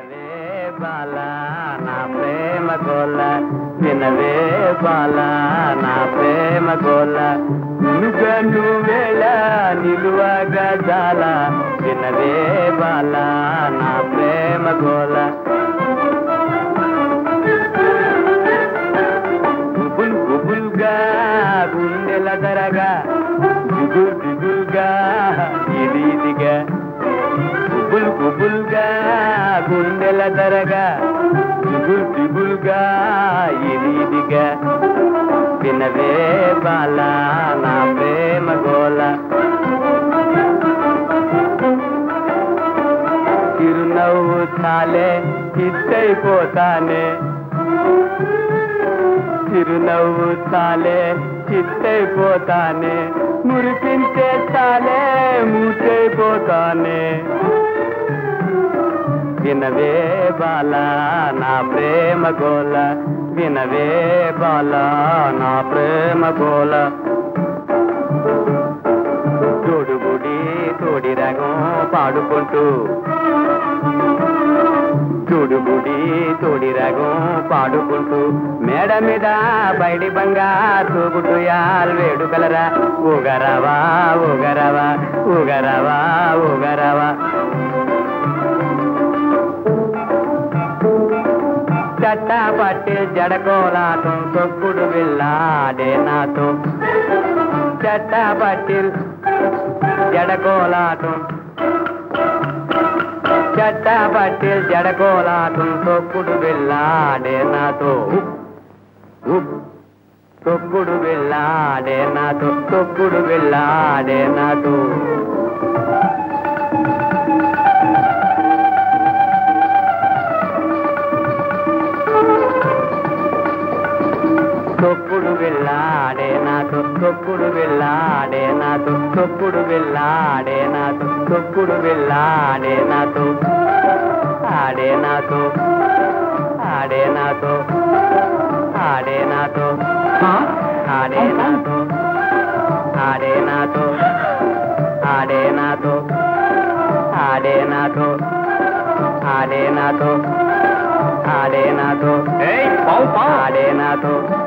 వినవే బాల నా ప్రేమ గోల వినవే బాల నా ప్రేమ గోల నువ్వుగా నువ్వేళ నిలువగా జాల వినవే బాల నా ప్రేమ గోల గుబుల్ గుబుల్గా గుండెల దరగా దిగుల్ దిగుల్గా ఇది ఇదిగా గుబుల్ గుబుల్గా గుండెల దరగా దిగుల్ దిగుల్గా ఇది ఇదిగా వినవే బాల నా ప్రేమ గోల చిరునవ్వు చాలే చిత్తైపోతానే చిరునవ్వు చాలే చిత్తైపోతానే మురిపించే చాలే మూచైపోతానే వినవే బాల నా ప్రేమ గోల వినవే బాల నా ప్రేమ గోల తోడుగుడి తోడి రగం పాడుకుంటూ చూడుగుడి తోడి రగం పాడుకుంటూ మేడ మీద బయటి బంగా తూగుటు యాల్ వేడుకలరా ఊగరవా ఊగరవా ఊగరవా ఊగరవా చట్ట పట్టి జడకోలాటం తొక్కుడు వెళ్ళాడే నాతో చట్ట పట్టి జడకోలాటం చట్ట పట్టి జడకోలాటం తొక్కుడు వెళ్ళాడే నాతో ఉప్, తొక్కుడు వెళ్ళాడే నాతో తొక్కుడు వెళ్ళాడే నాతో తొక్కుడు వెళ్ళాడే నాతో తొక్కుడు వెళ్ళాడే నాతో తొక్కుడు వెళ్ళాడే నాతో తొక్కుడు వెళ్ళాడే నాతో ఆడే నాతో ఆడే నాతో ఆడే నాతో ఆడే నాతో ఆడే నాతో ఆడే నాతో ఆడే నాతో ఆడే నాతో ఆడే నాతో ఆడే నాతో